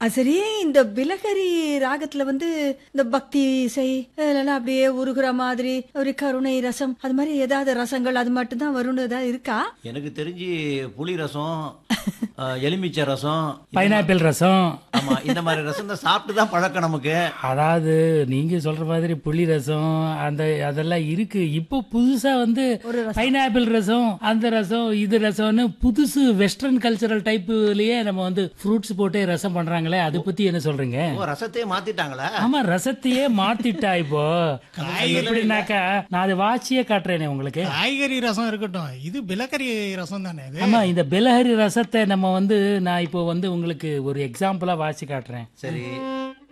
அது சரி இந்த பிலகரி ராகத்துல வந்து இந்த பக்தி இசை இதெல்லாம் அப்படியே உருகுற மாதிரி ஒரு கருணை ரசம் அது மாதிரி ஏதாவது ரசங்கள் அது மட்டும் தான் வரும்னு ஏதாவது இருக்கா எனக்கு தெரிஞ்சு புளி ரசம் அஹ், எலுமிச்சை ரசம் இந்த பைனாப்பிள் ரசம் ஆமா இந்த மாதிரி ரசம் தான் சாப்பிட்டு தான் பழக்கம் நமக்கு அதாவது நீங்க சொல்ற மாதிரி புளி ரசம் அந்த அதெல்லாம் இருக்கு இப்போ புதுசா வந்து பைனாப்பிள் ரசம் அந்த ரசம் இது ரசம்னு புதுசு வெஸ்டர்ன் கல்ச்சரல் டைப்லயே நம்ம வந்து ஃப்ரூட்ஸ் போட்டு ரசம் பண்றாங்களே அதை பத்தி என்ன சொல்றீங்க ஓ ரசத்தையே மாத்திட்டாங்களா ஆமா ரசத்தையே மாத்திட்டா இப்போ எப்படின்னாக்கா நான் அதை வாட்சியே காட்டுறேனே உங்களுக்கு காய்கறி ரசம் இருக்கட்டும் இது பிலக்கரி ரசம் தானே இது ஆமா இந்த பெலஹரி ரசத்தை நம்ம வந்து நான் இப்போ வந்து உங்களுக்கு ஒரு எக்ஸாம்பிளா வாசி காட்டுறேன் சரி